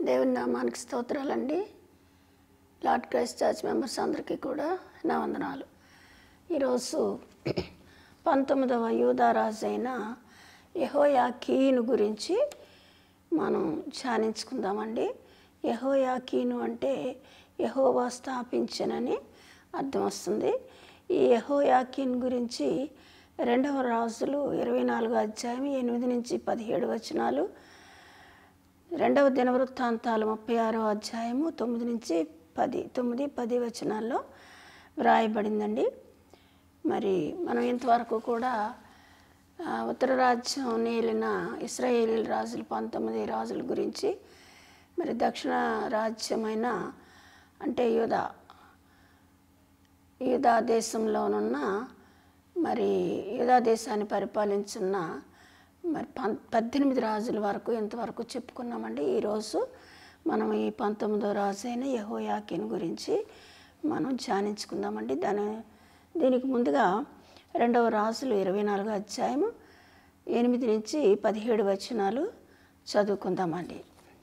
దేవుని నామానికి స్తోత్రాలండి లార్డ్ క్రైస్ట్ చర్చ్ మెంబర్స్ అందరికీ కూడా నా వందనాలు ఈరోజు పంతొమ్మిదవ యూదారాజు అయిన యహోయా కీను గురించి మనం ధ్యానించుకుందామండి యహోయా కీను అంటే యహోవా స్థాపించనని అర్థం వస్తుంది ఈ యహోయాకీన్ గురించి రెండవ రాజులు ఇరవై నాలుగు అధ్యాయం ఎనిమిది నుంచి పదిహేడు వచనాలు రెండవ దినవృత్తాంతాలు ముప్పై ఆరో అధ్యాయము తొమ్మిది నుంచి పది తొమ్మిది పది వచనాల్లో వ్రాయబడిందండి మరి మనం ఇంతవరకు కూడా ఆ, ఉత్తర రాజ్యం నేలిన ఇస్రాయేలీ రాజులు పంతొమ్మిది రాజుల గురించి మరి దక్షిణ రాజ్యమైన అంటే యూదా యూదా దేశంలోనున్న మరి యూదా దేశాన్ని పరిపాలించున్న మరి పం పద్దెనిమిది రాజుల వరకు ఇంతవరకు చెప్పుకున్నామండి ఈరోజు మనం ఈ పంతొమ్మిదో రాజు అయిన యహోయాకిన్ గురించి మనం ధ్యానించుకుందామండి దాని దీనికి ముందుగా రెండవ రాజులు ఇరవై నాలుగు అధ్యాయము ఎనిమిది నుంచి పదిహేడు వచనాలు చదువుకుందామండి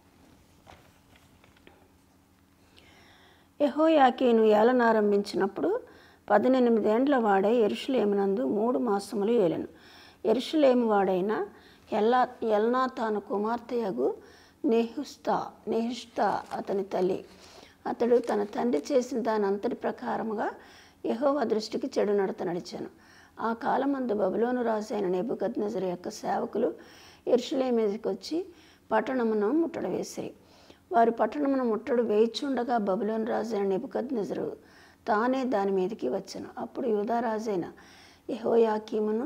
యహోయాకీను ఏలనారంభించినప్పుడు పద్దెనిమిదేండ్ల వాడే ఎరుషులేమునందు మూడు మాసములు ఏలెను ఎరుషులేము వాడైన ఎల్లా ఎల్నాతాను కుమార్తెయగు నెహుస్తా నెహుస్తా అతని తల్లి అతడు తన తండ్రి చేసిన దాని అంతటి ప్రకారముగా యెహోవా దృష్టికి చెడు నడత నడిచాను ఆ కాలమందు బబులోను రాజైన నెబుకద్నజరు యొక్క సేవకులు ఎరుషులేం మీదకి వచ్చి పట్టణమును ముట్టడ వేసిరి వారు పట్టణమును ముట్టడు వేయిచుండగా బబులోను రాజైన నెబుకద్నెజరు తానే దాని మీదకి వచ్చాను అప్పుడు యూదారాజైన యెహోయాకీమును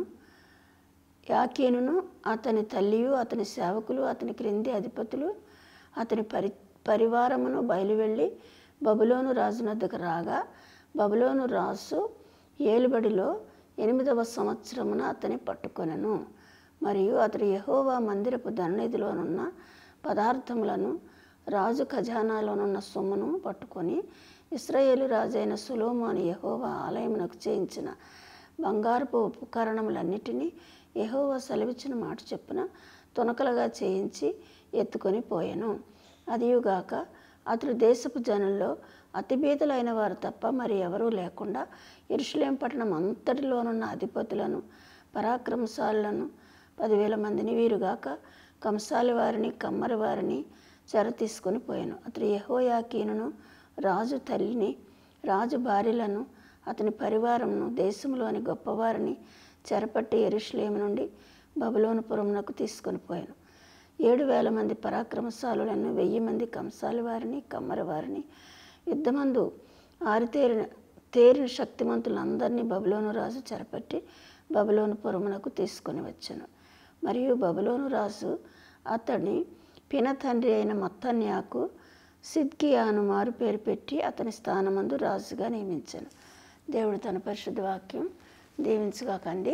యాకీనును అతని తల్లియు అతని సేవకులు అతని క్రింది అధిపతులు అతని పరి పరివారమును బయలువెళ్ళి బబులోను రాజునద్దకు రాగా బబులోను రాజు ఏలుబడిలో ఎనిమిదవ సంవత్సరమున అతని పట్టుకొనెను మరియు అతడు యెహోవా మందిరపు ధననిధిలోనున్న పదార్థములను రాజు ఖజానాలోనున్న సొమ్మును పట్టుకొని ఇస్రాయేలు రాజైన సులోమాను యెహోవా ఆలయమునకు చేయించిన బంగారపు ఉపకరణములన్నిటినీ యెహోవా సెలవిచ్చిన మాట చెప్పున తునకలుగా చేయించి ఎత్తుకొని పోయెను అదియుగాక అతడు దేశపు జనుల్లో అతిబీదలైన వారు తప్ప మరి ఎవరూ లేకుండా ఇరుషులేం పట్టణం అంతటిలోనున్న అధిపతులను పరాక్రమశాలులను పదివేల మందిని వీరుగాక కంసాలి వారిని కమ్మరి వారిని చెర తీసుకొని పోయాను అతడు యెహోయాకీనును రాజు తల్లిని రాజు భార్యలను అతని పరివారంను దేశంలోని గొప్పవారిని చెరపట్టి ఎరుషులేము నుండి బబులోనుపురమునకు తీసుకొని పోయాను ఏడు వేల మంది పరాక్రమశాలులను వెయ్యి మంది కంసాలి వారిని కమ్మరి వారిని యుద్ధమందు ఆరితేరిన తేరిన శక్తిమంతులందరినీ బబులోను రాజు చెరపట్టి బబులోను పురమునకు తీసుకొని వచ్చాను మరియు బబులోను రాజు అతని పిన తండ్రి అయిన మత్తన్యాకు సిద్కియాను మారు పేరు పెట్టి అతని స్థానమందు రాజుగా నియమించాను దేవుడు తన పరిశుద్ధ వాక్యం దీవించుగాకండి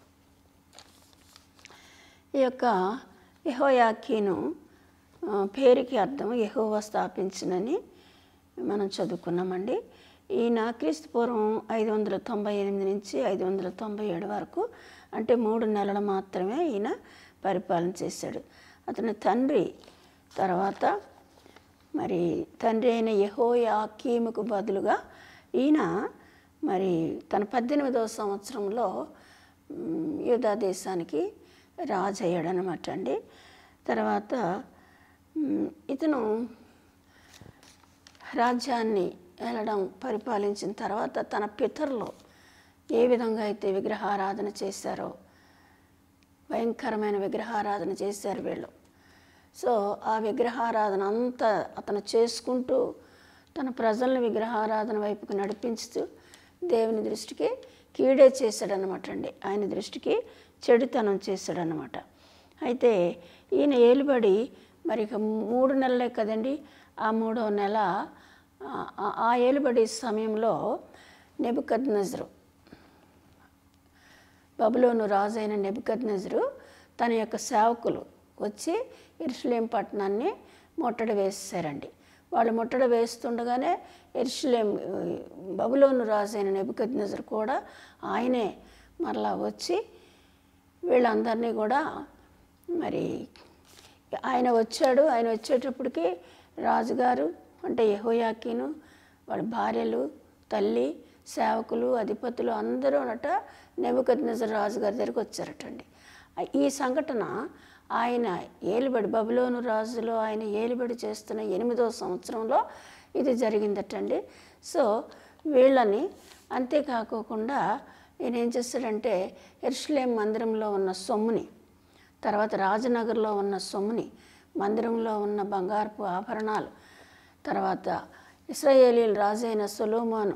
ఈ యొక్క యహోయాకీను ఆ, పేరుకి అర్థం యెహోవా స్థాపించినని మనం చదువుకున్నామండి ఈయన క్రీస్తు పూర్వం ఐదు వందల తొంభై ఎనిమిది నుంచి ఐదు వందల తొంభై ఏడు వరకు అంటే మూడు నెలలు మాత్రమే ఈయన పరిపాలన చేశాడు అతని తండ్రి తర్వాత మరి తండ్రి అయిన యెహోయాకీముకు బదులుగా ఈయన మరి తన పద్దెనిమిదవ సంవత్సరంలో మ్, యూదా దేశానికి రాజు అయ్యాడనమాట అండి తర్వాత మ్, ఇతను రాజ్యాన్ని వెళ్ళడం పరిపాలించిన తర్వాత తన పితరులు ఏ విధంగా అయితే విగ్రహారాధన చేశారో భయంకరమైన విగ్రహారాధన చేశారు వీళ్ళు సో ఆ విగ్రహారాధన అంతా అతను చేసుకుంటూ తన ప్రజల్ని విగ్రహారాధన వైపుకు నడిపించుతూ దేవుని దృష్టికి కీడే చేశాడనమాట అండి ఆయన దృష్టికి చెడుతనం చేశాడనమాట అయితే ఈయన ఏలుబడి మరి ఇక మూడు నెలలే కదండి ఆ మూడో నెల ఆ- ఆ- ఆ ఏలుబడి సమయంలో నెబుకద్ నజరు బబులోను రాజైన నెబుకద్నెజరు తన యొక్క సేవకులు వచ్చి ఇరుషులేం పట్టణాన్ని ముట్టడి వేసేసారండి వాళ్ళు ముట్టడి వేస్తుండగానే ఎరుషులేం బబులోను రాజైన నెబుకద్నెజరు కూడా ఆయనే మరలా వచ్చి వీళ్ళందరినీ కూడా మరి ఆయన వచ్చాడు ఆయన వచ్చేటప్పటికి రాజుగారు అంటే యెహోయాకీను వాళ్ళ భార్యలు తల్లి సేవకులు అధిపతులు అందరూ అనట నెబుకద్నెజర్ రాజుగారి దగ్గరికి వచ్చారటండి ఈ సంఘటన ఆయన ఏలుబడి బబులోను రాజులో ఆయన ఏలుబడి చేస్తున్న ఎనిమిదో సంవత్సరంలో ఇది జరిగిందటండి సో వీళ్ళని అంతేకాకోకుండా ఈయన ఏం చేస్తాడంటే ఎర్షులేం మందిరంలో ఉన్న సొమ్ముని తర్వాత రాజనగర్లో ఉన్న సొమ్ముని మందిరంలో ఉన్న బంగారపు ఆభరణాలు తర్వాత ఇస్రాయేలీల రాజైన సొలోమాను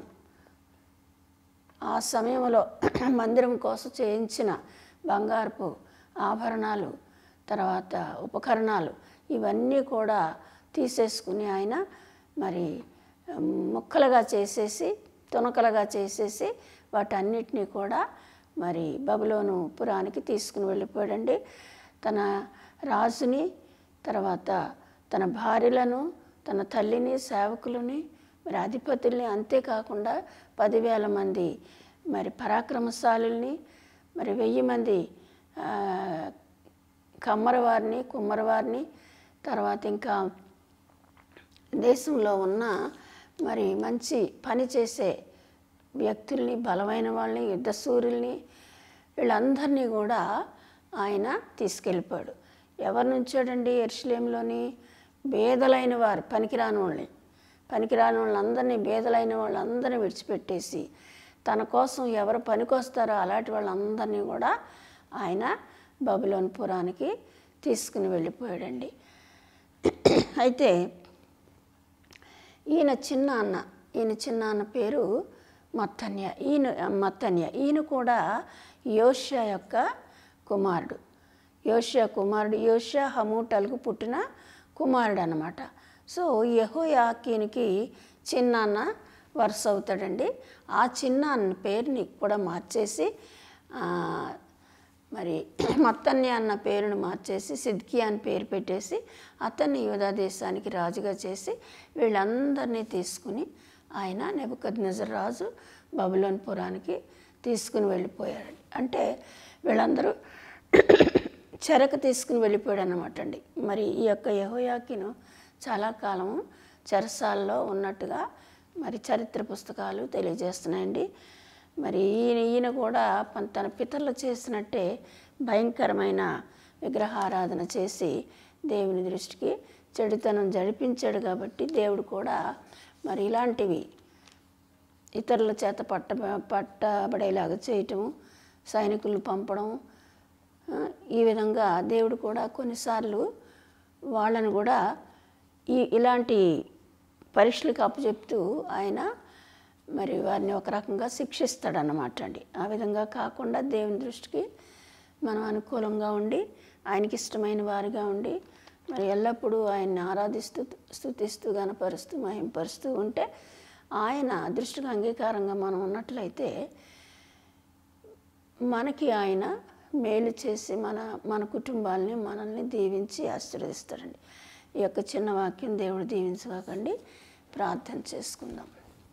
ఆ సమయంలో మందిరం కోసం చేయించిన బంగారపు ఆభరణాలు తర్వాత ఉపకరణాలు ఇవన్నీ కూడా తీసేసుకుని ఆయన మరి ముక్కలుగా చేసేసి తునకలుగా చేసేసి వాటన్నిటినీ కూడా మరి బబులోను పురానికి తీసుకుని వెళ్ళిపోయాడండి తన రాజుని తర్వాత తన భార్యలను తన తల్లిని సేవకులని మరి అధిపతుల్ని అంతేకాకుండా పదివేల మంది మరి పరాక్రమశాలుల్ని మరి వెయ్యి మంది ఆ, కమ్మరవారిని కుమ్మరవారిని తర్వాత ఇంకా దేశంలో ఉన్న మరి మంచి పని చేసే వ్యక్తుల్ని బలమైన వాళ్ళని యుద్ధసూరుల్ని వీళ్ళందరినీ కూడా ఆయన తీసుకెళ్ళిపోయాడు ఎవరి నుంచాడండి ఎర్షలేంలోని బేదలైన వారు పనికిరాని వాళ్ళని పనికిరాని వాళ్ళందరినీ బేదలైన వాళ్ళందరినీ విడిచిపెట్టేసి తన కోసం ఎవరు పనికొస్తారో అలాంటి వాళ్ళందరినీ కూడా ఆయన బబులోన్ పురానికి తీసుకుని వెళ్ళిపోయాడండి అయితే ఈయన చిన్న అన్న ఈయన చిన్న అన్న పేరు మత్తన్య ఈయన మత్తన్య ఈయన కూడా యోష్యా యొక్క కుమారుడు యోష్యా కుమారుడు యోష్యా హమూటల్కు పుట్టిన కుమారుడు అనమాట సో యెహోయాకీనికి చిన్నాన్న వరుస అవుతాడండి ఆ చిన్నాన్న పేరుని కూడా మార్చేసి ఆ, మరి మత్తన్య అన్న పేరును మార్చేసి సిద్కియా అని పేరు పెట్టేసి అతన్ని యూదా దేశానికి రాజుగా చేసి వీళ్ళందరినీ తీసుకుని ఆయన నెబుకద్నెజర్ రాజు బబులోన్ పురానికి తీసుకుని వెళ్ళిపోయాడు అంటే వీళ్ళందరూ చెరకు తీసుకుని వెళ్ళిపోయాడు అనమాట అండి మరి ఈ యొక్క యహోయాకిను చాలా కాలం చెరసాల్లో ఉన్నట్టుగా మరి చరిత్ర పుస్తకాలు తెలియజేస్తున్నాయండి మరి ఈయన ఈయన కూడా పన్- తన పితరులు చేసినట్టే భయంకరమైన విగ్రహారాధన చేసి దేవుని దృష్టికి చెడుతనం జరిపించాడు కాబట్టి దేవుడు కూడా మరి ఇలాంటివి ఇతరుల చేత పట్ట పట్టబడేలాగా చేయటము సైనికులను పంపడం ఆ, ఈ విధంగా దేవుడు కూడా కొన్నిసార్లు వాళ్ళను కూడా ఈ ఇలాంటి పరీక్షలకు అప్పచెప్తూ ఆయన మరి వారిని ఒక రకంగా శిక్షిస్తాడన్నమాట అండి ఆ విధంగా కాకుండా దేవుని దృష్టికి మనం అనుకూలంగా ఉండి ఆయనకి ఇష్టమైన వారిగా ఉండి మరి ఎల్లప్పుడూ ఆయన్ని ఆరాధిస్తూ స్థుతిస్తూ గనపరుస్తూ మహింపరుస్తూ ఉంటే ఆయన దృష్టికి అంగీకారంగా మనం ఉన్నట్లయితే మనకి ఆయన మేలు చేసి మన మన కుటుంబాలని మనల్ని దీవించి ఆశీర్వదిస్తాడండి ఈ యొక్క చిన్న వాక్యం దేవుడు దీవించకండి ప్రార్థన చేసుకుందాం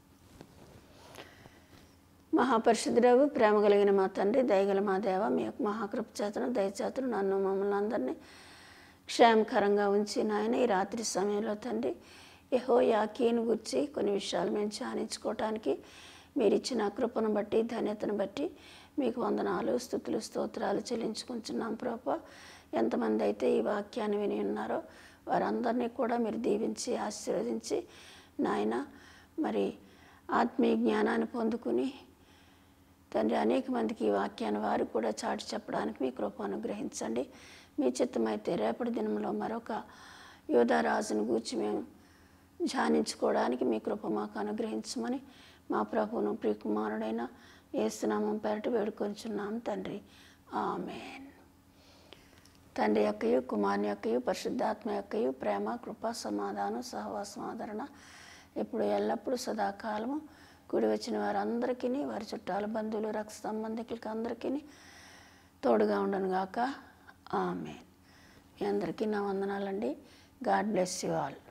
మహాపరిశుద్ధుడవు ప్రేమ కలిగిన మా తండ్రి దయగల మా దేవ మీ యొక్క మహాకృప చేతను దయచేతను నన్ను మమ్మల్ని అందరినీ క్షేమకరంగా ఉంచి నాయన ఈ రాత్రి సమయంలో తండ్రి యహో యాకీని గుర్చి కొన్ని విషయాలు మేము ధ్యానించుకోవటానికి మీరు ఇచ్చిన కృపను బట్టి ధన్యతను బట్టి మీకు వందనాలు స్థుతులు స్తోత్రాలు చెల్లించుకుంటున్నాం ప్రభా ఎంతమంది అయితే ఈ వాక్యాన్ని విని ఉన్నారో వారందరినీ కూడా మీరు దీవించి ఆశీర్వదించి నాయన మరి ఆత్మీయ జ్ఞానాన్ని పొందుకుని తండ్రి అనేక మందికి ఈ వాక్యాన్ని వారు కూడా చాటి చెప్పడానికి మీ కృప అనుగ్రహించండి మీ చిత్తమైతే రేపటి దినంలో మరొక యోధారాజును గూర్చి మేము ధ్యానించుకోవడానికి మీ కృప మాకు అనుగ్రహించమని మా ప్రభువును ప్రియకుమారుడైన ఏసునామం పెరటి వేడుకొంచున్నాం తండ్రి ఆమెన్ తండ్రి యొక్కయు కుమారుని యొక్కయు పరిశుద్ధాత్మ యొక్కయు ప్రేమ కృప సమాధానం సహవాసం ఆదరణ ఇప్పుడు ఎల్లప్పుడూ సదాకాలము కూడి వచ్చిన వారందరికీ వారి చుట్టాల బంధువులు రక్త సంబంధికులకి అందరికీ తోడుగా ఉండను గాక ఆమె మీ అందరికీ నా వందనాలండి గాడ్ బ్లెస్ యు ఆల్